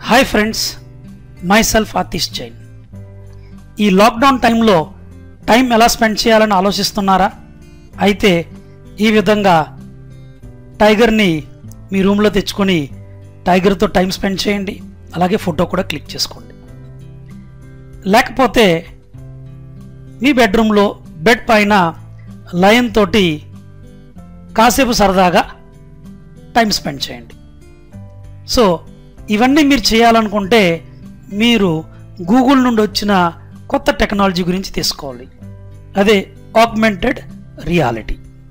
hi friends myself Atish Jain ఈ lockdown టైంలో time ఎలా స్పెండ్ చేయాలని ఆలోచిస్తున్నారా అయితే ఈ విధంగా టైగర్ని మీ రూమ్లో తెచ్చుకొని టైగర్తో టైం స్పెండ్ చేయండి అలాగే ఫోటో కూడా క్లిక్ చేసుకోండి లేకపోతే మీ బెడ్రూమ్లో బెడ్ పైన లయన్ తోటి కాసేపు సరదాగా టైం స్పెండ్ చేయండి సో ఇవన్నీ మీరు చేయాలనుకుంటే మీరు గూగుల్ నుండి వచ్చిన కొత్త టెక్నాలజీ గురించి తీసుకోవాలి అదే augmented reality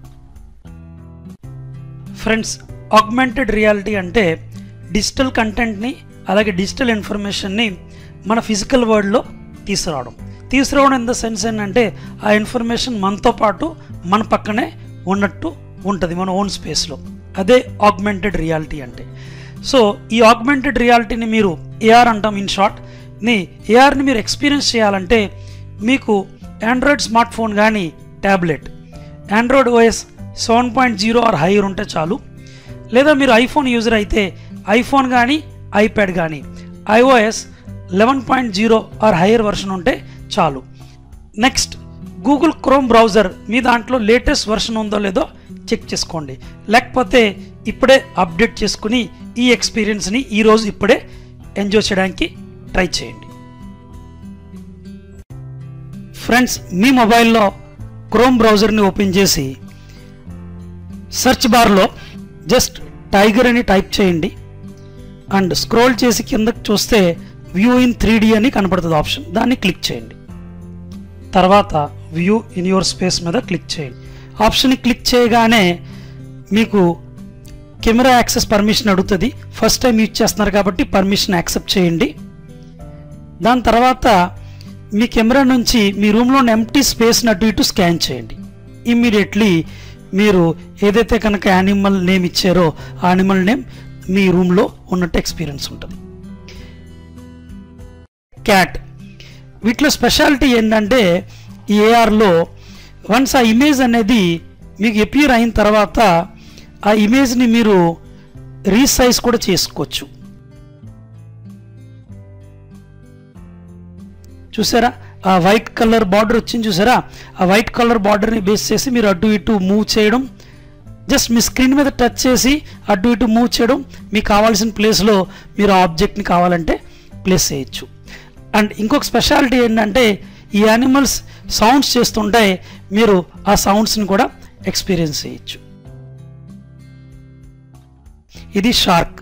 friends augmented reality అంటే డిజిటల్ కంటెంట్ని అలాగే డిజిటల్ ఇన్ఫర్మేషన్ని మన ఫిజికల్ వరల్డ్లో తీసుకురావడం తీసుకురావడం ఇన్ ద సెన్స్ ఏంటంటే ఆ ఇన్ఫర్మేషన్ మనతో పాటు మన పక్కనే ఉన్నట్టు ఉంటుంది మన ఓన్ స్పేస్లో అదే ఆగ్మెంటెడ్ రియాలిటీ అంటే సో ఈ ఆగ్మెంటెడ్ రియాలిటీని మీరు ఏఆర్ అంటాం ఇన్ షార్ట్ ని ఏఆర్ని మీరు ఎక్స్పీరియన్స్ చేయాలంటే మీకు ఆండ్రాయిడ్ స్మార్ట్ ఫోన్ కానీ tablet Android O S seven point zero or higher ఉంటే చాలు లేదా మీరు ఐఫోన్ యూజర్ అయితే ఐఫోన్ కానీ ఐప్యాడ్ కానీ iOS eleven point zero or higher version ఉంటే చాలు నెక్స్ట్ గూగుల్ క్రోమ్ బ్రౌజర్ మీ దాంట్లో లేటెస్ట్ వర్షన్ ఉందో లేదో చెక్ చేసుకోండి లేకపోతే ఇప్పుడే అప్డేట్ చేసుకుని ఈ ఎక్స్పీరియన్స్ని ఈరోజు ఇప్పుడే ఎంజాయ్ చేయడానికి ట్రై చేయండి ఫ్రెండ్స్ మీ మొబైల్లో క్రోమ్ బ్రౌజర్ని ఓపెన్ చేసి సెర్చ్ బార్లో జస్ట్ టైగర్ అని టైప్ చేయండి అండ్ స్క్రోల్ చేసి కిందకి చూస్తే వ్యూ ఇన్ త్రీ అని కనపడుతుంది ఆప్షన్ దాన్ని క్లిక్ చేయండి తర్వాత వ్యూ ఇన్ యువర్ స్పేస్ మీద క్లిక్ చేయండి ఆప్షన్ని క్లిక్ చేయగానే మీకు కెమెరా యాక్సెస్ పర్మిషన్ అడుగుతుంది ఫస్ట్ టైం యూజ్ చేస్తున్నారు కాబట్టి పర్మిషన్ యాక్సెప్ట్ చేయండి దాని తర్వాత మీ కెమెరా నుంచి మీ రూమ్లో ఎంటీ స్పేస్ని అటు ఇటు స్కాన్ చేయండి ఇమ్మీడియట్లీ మీరు ఏదైతే కనుక యానిమల్ నేమ్ ఇచ్చారో ఆ యానిమల్ నేమ్ మీ రూమ్లో ఉన్నట్టు ఎక్స్పీరియన్స్ ఉంటుంది క్యాట్ వీటిలో స్పెషాలిటీ ఏంటంటే ఈ ఏఆర్లో వన్స్ ఆ ఇమేజ్ అనేది మీకు ఎపియర్ అయిన తర్వాత ఆ ఇమేజ్ని మీరు రీసైజ్ కూడా చేసుకోవచ్చు చూసారా ఆ వైట్ కలర్ బార్డర్ వచ్చింది చూసారా ఆ వైట్ కలర్ బార్డర్ని బేస్ చేసి మీరు అటు ఇటు మూవ్ చేయడం జస్ట్ మీ స్క్రీన్ మీద టచ్ చేసి అటు ఇటు మూవ్ చేయడం మీకు కావాల్సిన ప్లేస్లో మీరు ఆ ఆబ్జెక్ట్ని కావాలంటే ప్లేస్ చేయొచ్చు అండ్ ఇంకొక స్పెషాలిటీ ఏంటంటే ఈ యానిమల్స్ సౌండ్స్ చేస్తుంటే మీరు ఆ సౌండ్స్ని కూడా ఎక్స్పీరియన్స్ చేయొచ్చు ఇది షార్క్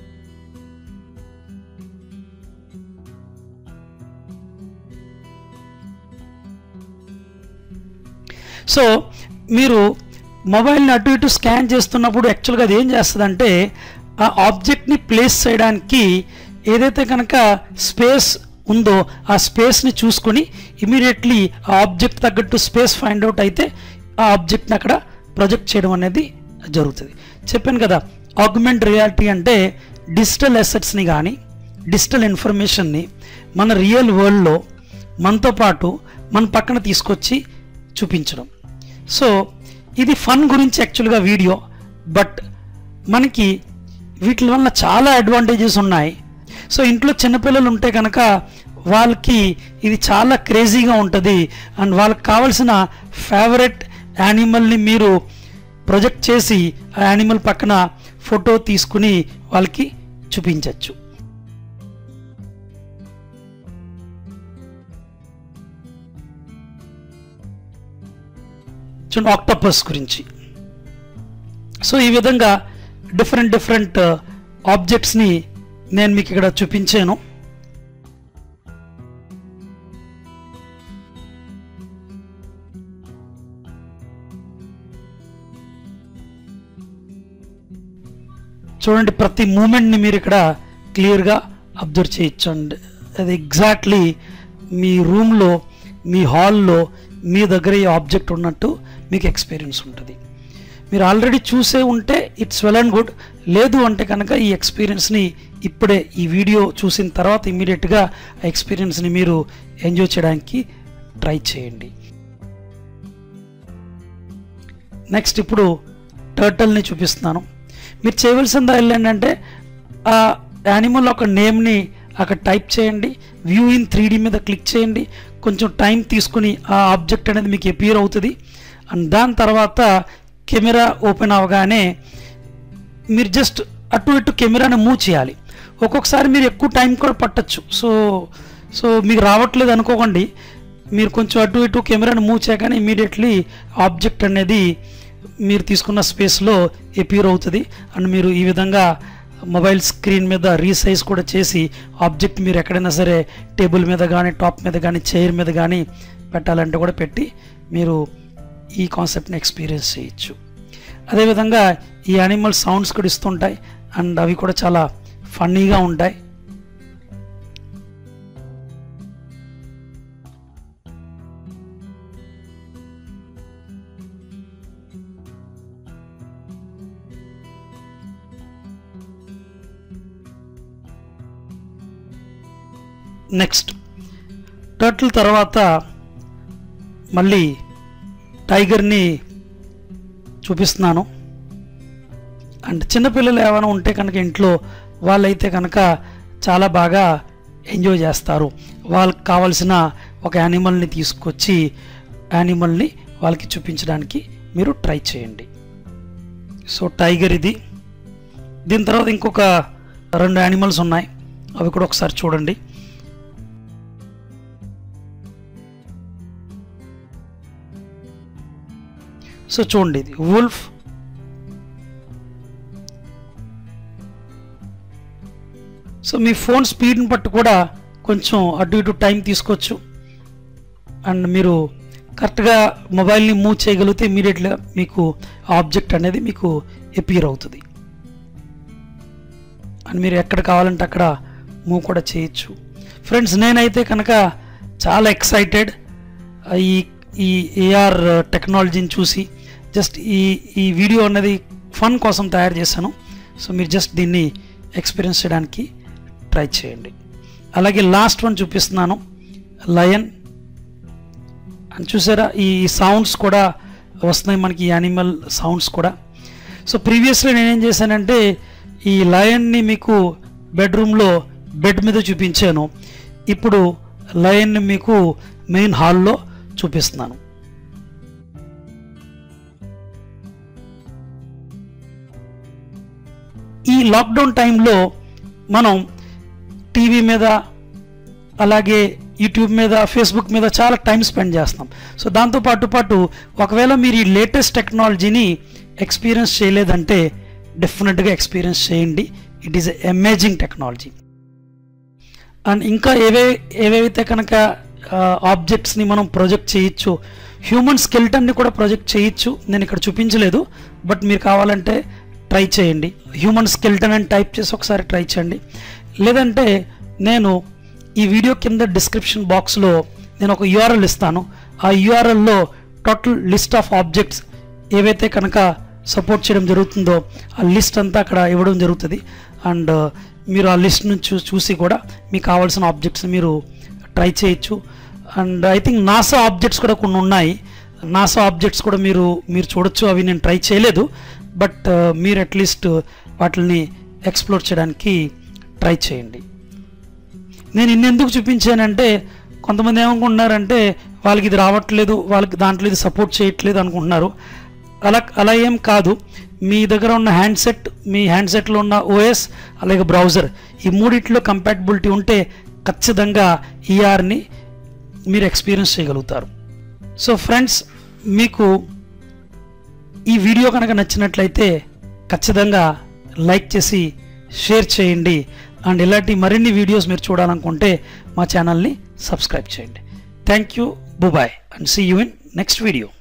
సో మీరు మొబైల్ని అటు ఇటు స్కాన్ చేస్తున్నప్పుడు యాక్చువల్గా అది ఏం చేస్తుందంటే ఆ ఆబ్జెక్ట్ని ప్లేస్ చేయడానికి ఏదైతే కనుక స్పేస్ ఉందో ఆ స్పేస్ని చూసుకొని ఇమీడియట్లీ ఆ ఆబ్జెక్ట్ తగ్గట్టు స్పేస్ ఫైండ్ అవుట్ అయితే ఆ ఆబ్జెక్ట్ని అక్కడ ప్రొజెక్ట్ చేయడం అనేది జరుగుతుంది చెప్పాను కదా ఆగ్మెంట్ రియాలిటీ అంటే డిజిటల్ అసెట్స్ని కానీ డిజిటల్ ఇన్ఫర్మేషన్ని మన రియల్ వరల్డ్లో మనతో పాటు మన పక్కన తీసుకొచ్చి చూపించడం సో ఇది ఫన్ గురించి యాక్చువల్గా వీడియో బట్ మనకి వీటి వల్ల చాలా అడ్వాంటేజెస్ ఉన్నాయి సో ఇంట్లో చిన్నపిల్లలు ఉంటే కనుక వాళ్ళకి ఇది చాలా క్రేజీగా ఉంటుంది అండ్ వాళ్ళకి కావాల్సిన ఫేవరెట్ యానిమల్ని మీరు ప్రొజెక్ట్ చేసి ఆ యానిమల్ పక్కన ఫోటో తీసుకుని వాళ్ళకి చూపించవచ్చు చూడండి ఆక్టోపస్ గురించి సో ఈ విధంగా డిఫరెంట్ డిఫరెంట్ ఆబ్జెక్ట్స్ని నేను మీకు ఇక్కడ చూపించాను చూడండి ప్రతి మూమెంట్ని మీరు ఇక్కడ క్లియర్గా అబ్జర్వ్ చేయొచ్చండి అది ఎగ్జాక్ట్లీ మీ రూమ్లో మీ హాల్లో మీ దగ్గర ఈ ఆబ్జెక్ట్ ఉన్నట్టు మీకు ఎక్స్పీరియన్స్ ఉంటుంది మీరు ఆల్రెడీ చూసే ఉంటే ఇట్స్ వెల్ అండ్ గుడ్ లేదు అంటే కనుక ఈ ఎక్స్పీరియన్స్ని ఇప్పుడే ఈ వీడియో చూసిన తర్వాత ఇమీడియట్గా ఆ ఎక్స్పీరియన్స్ని మీరు ఎంజాయ్ చేయడానికి ట్రై చేయండి నెక్స్ట్ ఇప్పుడు టర్టల్ని చూపిస్తున్నాను మీరు చేయవలసిందా ఏంటంటే ఆ యానిమల్ ఒక నేమ్ని అక్కడ టైప్ చేయండి వ్యూ ఇన్ త్రీ మీద క్లిక్ చేయండి కొంచెం టైం తీసుకుని ఆ ఆబ్జెక్ట్ అనేది మీకు ఎపియర్ అవుతుంది అండ్ దాని తర్వాత కెమెరా ఓపెన్ అవగానే మీరు జస్ట్ అటు ఇటు కెమెరాని మూవ్ చేయాలి ఒక్కొక్కసారి మీరు ఎక్కువ టైం కూడా పట్టచ్చు సో సో మీకు రావట్లేదు అనుకోకండి మీరు కొంచెం అటు ఇటు కెమెరాని మూవ్ చేయగానే ఇమీడియట్లీ ఆబ్జెక్ట్ అనేది మీరు తీసుకున్న స్పేస్లో ఎపియర్ అవుతుంది అండ్ మీరు ఈ విధంగా మొబైల్ స్క్రీన్ మీద రీసైజ్ కూడా చేసి ఆబ్జెక్ట్ మీరు ఎక్కడైనా సరే టేబుల్ మీద కానీ టాప్ మీద కానీ చైర్ మీద కానీ పెట్టాలంటే కూడా పెట్టి మీరు ఈ కాన్సెప్ట్ని ఎక్స్పీరియన్స్ చేయొచ్చు అదేవిధంగా ఈ యానిమల్ సౌండ్స్ కూడా ఇస్తుంటాయి అండ్ అవి కూడా చాలా ఫన్నీగా ఉంటాయి నెక్స్ట్ టర్టిల్ తర్వాత మళ్ళీ టైగర్ని చూపిస్తున్నాను అండ్ చిన్నపిల్లలు ఏమైనా ఉంటే కనుక ఇంట్లో వాళ్ళైతే కనుక చాలా బాగా ఎంజాయ్ చేస్తారు వాళ్ళకి కావాల్సిన ఒక యానిమల్ని తీసుకొచ్చి యానిమల్ని వాళ్ళకి చూపించడానికి మీరు ట్రై చేయండి సో టైగర్ ఇది దీని తర్వాత ఇంకొక రెండు యానిమల్స్ ఉన్నాయి అవి కూడా ఒకసారి చూడండి సో చూడండి ఇది వుల్ఫ్ సో మీ ఫోన్ స్పీడ్ని బట్టి కూడా కొంచెం అటు ఇటు టైం తీసుకోవచ్చు అండ్ మీరు కరెక్ట్గా మొబైల్ని మూవ్ చేయగలిగితే ఇమీడియట్గా మీకు ఆబ్జెక్ట్ అనేది మీకు ఎపియర్ అవుతుంది అండ్ మీరు ఎక్కడ కావాలంటే అక్కడ మూవ్ కూడా చేయొచ్చు ఫ్రెండ్స్ నేనైతే కనుక చాలా ఎక్సైటెడ్ ఈ ఈ ఏఆర్ టెక్నాలజీని చూసి జస్ట్ ఈ ఈ వీడియో అన్నది ఫన్ కోసం తయారు చేశాను సో మీరు జస్ట్ దీన్ని ఎక్స్పీరియన్స్ చేయడానికి ట్రై చేయండి అలాగే లాస్ట్ వన్ చూపిస్తున్నాను లయన్ అని చూసారా ఈ సౌండ్స్ కూడా వస్తున్నాయి మనకి యానిమల్ సౌండ్స్ కూడా సో ప్రీవియస్లీ నేనేం చేశానంటే ఈ లయన్ని మీకు బెడ్రూమ్లో బెడ్ మీద చూపించాను ఇప్పుడు లయన్ని మీకు మెయిన్ హాల్లో చూపిస్తున్నాను ఈ లాక్డౌన్ టైంలో మనం టీవీ మీద అలాగే యూట్యూబ్ మీద ఫేస్బుక్ మీద చాలా టైం స్పెండ్ చేస్తాం సో దాంతో పాటు పాటు ఒకవేళ మీరు ఈ లేటెస్ట్ టెక్నాలజీని ఎక్స్పీరియన్స్ చేయలేదంటే డెఫినెట్గా ఎక్స్పీరియన్స్ చేయండి it is amazing technology and ఇంకా ఏవే ఏవేవైతే కనుక ఆబ్జెక్ట్స్ని మనం ప్రొజెక్ట్ చేయొచ్చు హ్యూమన్ స్కెల్టన్ని కూడా ప్రొజెక్ట్ చేయొచ్చు నేను ఇక్కడ చూపించలేదు బట్ మీరు కావాలంటే ట్రై చేయండి హ్యూమన్ స్కెల్టన్ అని టైప్ చేసి ఒకసారి ట్రై చేయండి లేదంటే నేను ఈ వీడియో కింద డిస్క్రిప్షన్ బాక్స్లో నేను ఒక యూఆర్ఎల్ ఇస్తాను ఆ యూఆర్ఎల్లో టోటల్ లిస్ట్ ఆఫ్ ఆబ్జెక్ట్స్ ఏవైతే కనుక సపోర్ట్ చేయడం జరుగుతుందో ఆ లిస్ట్ అంతా అక్కడ ఇవ్వడం జరుగుతుంది అండ్ మీరు ఆ లిస్ట్ నుంచి చూసి కూడా మీకు కావాల్సిన ఆబ్జెక్ట్స్ మీరు ట్రై చేయొచ్చు and I think NASA objects కూడా కొన్ని ఉన్నాయి నాసా ఆబ్జెక్ట్స్ కూడా మీరు మీరు చూడొచ్చు అవి నేను ట్రై చేయలేదు బట్ మీరు అట్లీస్ట్ వాటిని ఎక్స్ప్లోర్ చేయడానికి ట్రై చేయండి నేను ఇన్నెందుకు చూపించానంటే కొంతమంది ఏమనుకుంటున్నారంటే వాళ్ళకి ఇది రావట్లేదు వాళ్ళకి దాంట్లో ఇది సపోర్ట్ చేయట్లేదు అనుకుంటున్నారు అలా అలా ఏం కాదు మీ దగ్గర ఉన్న హ్యాండ్సెట్ మీ హ్యాండ్సెట్లో ఉన్న ఓఎస్ అలాగే బ్రౌజర్ ఈ మూడిట్లో కంపాటబిలిటీ ఉంటే ఖచ్చితంగా ఈఆర్ని మీరు ఎక్స్పీరియన్స్ చేయగలుగుతారు సో ఫ్రెండ్స్ మీకు ఈ వీడియో కనుక నచ్చినట్లయితే ఖచ్చితంగా లైక్ చేసి షేర్ చేయండి అండ్ ఇలాంటి మరిన్ని వీడియోస్ మీరు చూడాలనుకుంటే మా ఛానల్ని సబ్స్క్రైబ్ చేయండి thank you bye bye and see you in next video